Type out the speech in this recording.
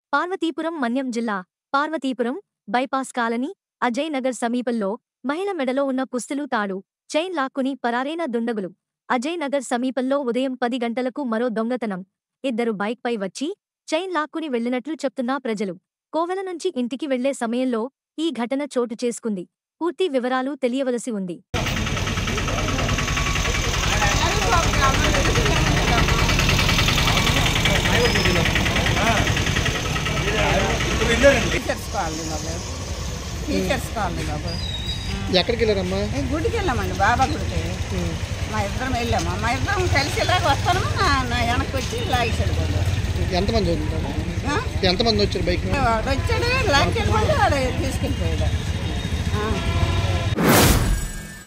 పార్వతీపురం మన్యం జిల్లా Parvathipuram bypass colony Ajay Nagar సమీపంలో మహిళ మెడలో ఉన్న పుస్తులు తాడు చైన్ లాక్కుని పరారైన దుండగులు అజయ్ నగర్ సమీపంలో ఉదయం పది గంటలకు మరో దొంగతనం ఇద్దరు బైక్పై వచ్చి చైన్ లాక్కుని వెళ్లినట్లు చెప్తున్నా ప్రజలు కోవెల నుంచి ఇంటికి వెళ్లే సమయంలో ఈ ఘటన చోటు చేసుకుంది పూర్తి వివరాలు తెలియవలసి ఉంది teachers colony Babu teachers colony Babu ఎక్కడికి వెళ్ళారమ్మా మేము గుడికి వెళ్ళామండి బాబా గుడికి మా ఇద్దరం వెళ్ళాము మా ఇద్దరం కలిసి ఇలాగ వస్తాను నా నా వెనక్కి వచ్చి లాగేసాడు బాబు ఎంతమంది ఉంటారు ఆ? ఎంతమంది వచ్చారు బైక్ మీద వాడు వచ్చాడు లాక్కెళ్ళి వాడు తీసుకెళ్ళిపోయాడు ఆ.